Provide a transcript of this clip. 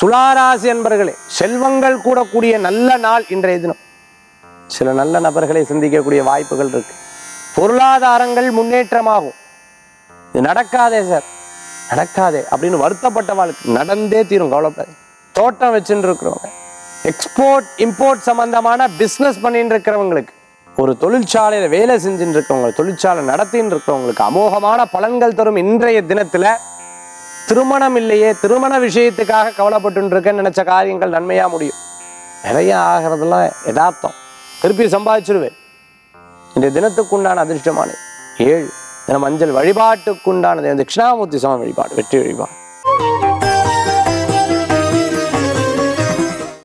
துளாராசி அன்பர்களே செல்வங்கள் கூடக்கூடிய நல்ல நாள் இன்றைய தினம் சில நல்ல நபர்களை சந்திக்கக்கூடிய வாய்ப்புகள் இருக்கு பொருளாதாரங்கள் முன்னேற்றமாகும் இது நடக்காதே சார் நடக்காதே அப்படின்னு வருத்தப்பட்ட வாழ்க்கை நடந்தே தீரும் கவலைப்படாது தோட்டம் வச்சுட்டு இருக்கிறவங்க எக்ஸ்போர்ட் இம்போர்ட் சம்பந்தமான பிஸ்னஸ் பண்ணிட்டு இருக்கிறவங்களுக்கு ஒரு தொழிற்சாலையில வேலை செஞ்சுட்டு இருக்கவங்க தொழிற்சாலை நடத்தின்னு இருக்கிறவங்களுக்கு அமோகமான பலன்கள் தரும் இன்றைய தினத்துல திருமணம் இல்லையே திருமண விஷயத்துக்காக கவலைப்பட்டு இருக்கேன்னு நினைச்ச காரியங்கள் நன்மையா முடியும் நிறைய ஆகிறதெல்லாம் யதார்த்தம் திருப்பி சம்பாதிச்சிருவேன் இந்த தினத்துக்குண்டான அதிர்ஷ்டமான ஏழு தினம் மஞ்சள் வழிபாட்டுக்குண்டானது தட்சிணாமூர்த்தி சுவாமி வழிபாடு வெற்றி வழிபாடு